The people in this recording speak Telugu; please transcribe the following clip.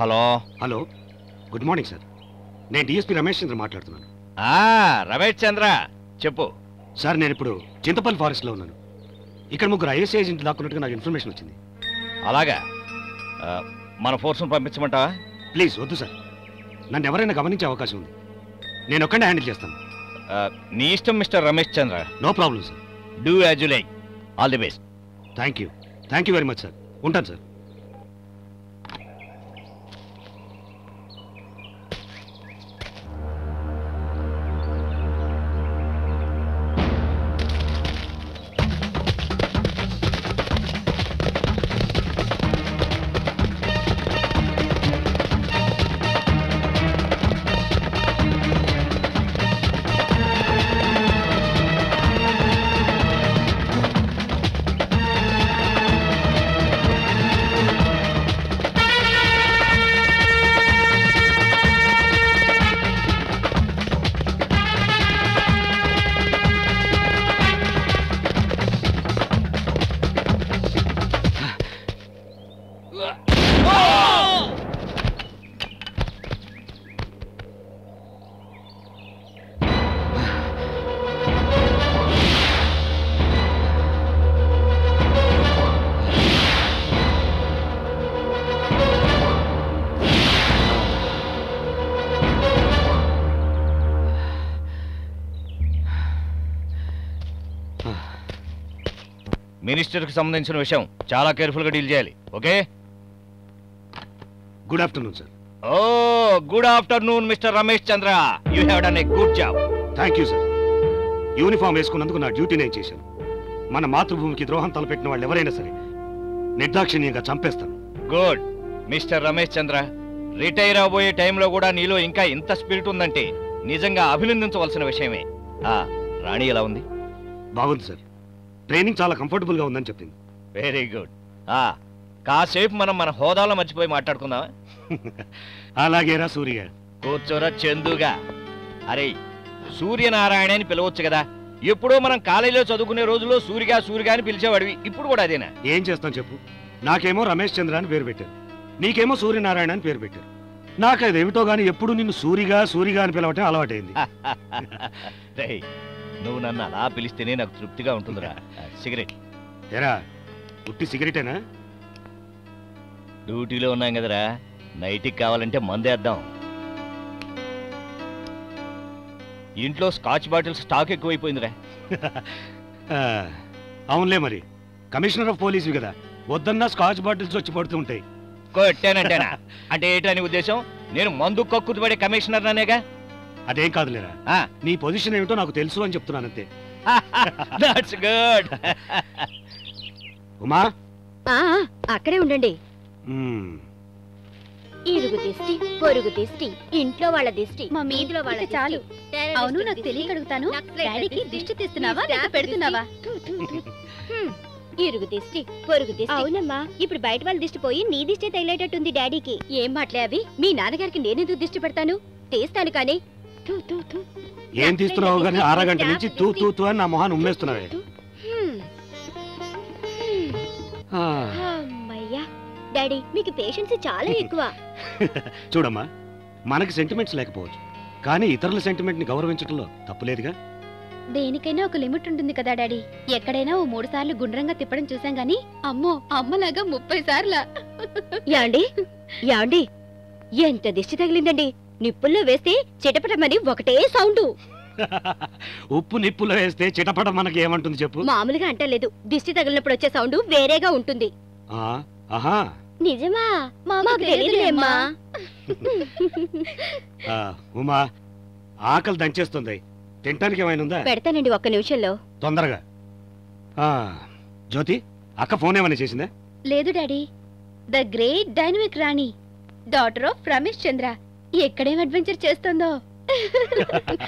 Hello hello good morning sir నేను డిఎస్పీ రమేష్ చంద్ర మాట్లాడుతున్నాను ఆ రమేష్ చంద్ర చెప్పు సార్ నేను ఇప్పుడు చింతపల్లి ఫారెస్ట్లో ఉన్నాను ఇక్కడ ముగ్గురు ఐఎస్ఐ ఏజెంట్ దాక్కున్నట్టుగా నాకు ఇన్ఫర్మేషన్ వచ్చింది అలాగా ఆ, మన ఫోర్స్ను పంపించమంటావా ప్లీజ్ వద్దు సార్ నన్ను ఎవరైనా గమనించే అవకాశం ఉంది నేను ఒక్కడే హ్యాండిల్ చేస్తాను ఆ, నీ ఇష్టం mister Ramesh Chandra no problem sir do as you like all the best thank you thank you very much sir ఉంటాను సార్ మినిస్టర్కి సంబంధించిన విషయం చాలా కేర్ఫుల్గా డీల్ చేయాలి okay good afternoon sir oh good afternoon mister Ramesh Chandra you have done a good job thank you sir uniform వేసుకున్నందుకు నా డ్యూటీ నేను చేశాను మన మాతృభూమికి ద్రోహం తలపెట్టిన వాళ్ళు ఎవరైనా సరే నిర్దాక్షిణ్యంగా చంపేస్తాను good mister Ramesh Chandra retire అవబోయే టైంలో కూడా నీలో ఇంకా ఇంత స్పిరిట్ ఉందంటే నిజంగా అభినందించవలసిన విషయమే ఆ రాణి ఎలా ఉంది బాగుంది సార్ ట్రైనింగ్ చాలా కంఫర్టబుల్గా ఉందని చెప్పింది వెరీ గుడ్ ఆ కాసేపు మనం మన హోదాలో మర్చిపోయి మాట్లాడుకుందామా అలాగేరా సూర్య కూర్చోరా చందుగా అరే సూర్యనారాయణ అని పిలవచ్చు కదా ఎప్పుడో మనం కాలేజీలో చదువుకునే రోజుల్లో సూరిగా సూరిగా అని పిలిచేవాడివి ఇప్పుడు కూడా అదేనా ఏం చేస్తాం చెప్పు నాకేమో రమేష్ చంద్ర అని పేరు పెట్టారు నీకేమో సూర్యనారాయణ అని పేరు పెట్టారు నాకు అదేమిటో గానీ ఎప్పుడు నిన్ను సూరిగా సూరిగా అని పిలవటం అలవాటైంది రేయ్ నువ్వు నన్ను అలా పిలిస్తేనే నాకు తృప్తిగా ఉంటుందిరా సిగరెట్ ఎరా ఉట్టి సిగరెటేనా డ్యూటీలో ఉన్నాం కదరా నైట్కి కావాలంటే మందేద్దాం ఇంట్లో స్కాచ్ బాటిల్స్ స్టాక్ ఎక్కువైపోయిందిరా ఆ, అవునులే మరి కమిషనర్ ఆఫ్ పోలీసు కదా వద్దన్నా స్కాచ్ బాటిల్స్ వచ్చి పడుతూ ఉంటాయి కొట్టానంటేనా అంటే ఏంటని ఉద్దేశం నేను మందు కక్కుతు పడే కమిషనర్ అనేగా అదేం కాదులేరా నీ పొజిషన్ ఏమిటో నాకు తెలుసు అని చెప్తున్నానంతే దట్స్ గుడ్ ఉమా ఆ, అక్కడే ఉండండి మ్మ్. ఇరుగు దిష్టి పొరుగు దిష్టి ఇంట్లో వాళ్ళ దిష్టి మా మీదిలో వాళ్ళ ఇక చాలు. దిష్టి, టెర్రరిస్టుల అవును నాకు దిష్టి, తెలియక అడుగుతాను నక్సలైట్ల డాడీకి దిష్టి, దిష్టి తీస్తున్నావా ఈ లేక స్టాఫ్ పెడుతున్నావా దిష్టి. థు, థు, థు. హ్మ్. ఇరుగు దిష్టి పొరుగు దిష్టి అవునమ్మా ఇప్పుడు బయట వాళ్ళ దిష్టి పోయి నీ దిష్టి తగిలేటట్టుంది డాడీకి ఏం మాటలే అవి మీ నాన్నగారికి నేనెందుకు దిష్టి పెడతాను తీస్తాను కానీ థు, థు, థు. ఏం తీస్తున్నావు కానీ అరగంట నుంచి తూ తూ తూ అని నా మొహాన్ని ఉమ్మేస్తున్నావే హ్మ్. ఆ, అమ్మయ్యా డాడీ మీకు పేషెన్స్ చాలా ఎక్కువ చూడమ్మా మనకి సెంటిమెంట్స్ లేకపోవచ్చు కానీ ఇతరుల సెంటిమెంట్ ని గౌరవించడంలో తప్పులేదుగా దేనికైనా ఒక లిమిట్ ఉంటుంది కదా డాడీ ఎక్కడైనా ఓ మూడు సార్లు గుండ్రంగా తిప్పడం చూసాం గానీ అమ్మో అమ్మలాగా ముప్పై సార్ల యాండి యాండి ఎంత దిష్టి తగిలిందండి నిప్పుల్లో వేస్తే చిటపటమని ఒకటే సౌండ్ ఉప్పు నిప్పులో వేస్తే చిటపట మనకి ఏమంటుంది చెప్పు మామూలుగా అంటలేదు దిష్టి తగిలినప్పుడు వచ్చే సౌండ్ వేరేగా ఉంటుంది ఆ, ఆహా నిజమా మాకు మాకు తెలియదులేమ్మా ఆ, ఉమా ఆకలి దంచేస్తుంది తినటానికి ఏమైనా ఉందా పెడతానండి ఒక్క నిమిషంలో తొందరగా ఆ, జ్యోతి అక్క ఫోన్ ఏమైనా చేసిందా లేదు daddy the great dynamic Rani daughter of Ramesh Chandra ఎక్కడేం అడ్వెంచర్ చేస్తుందో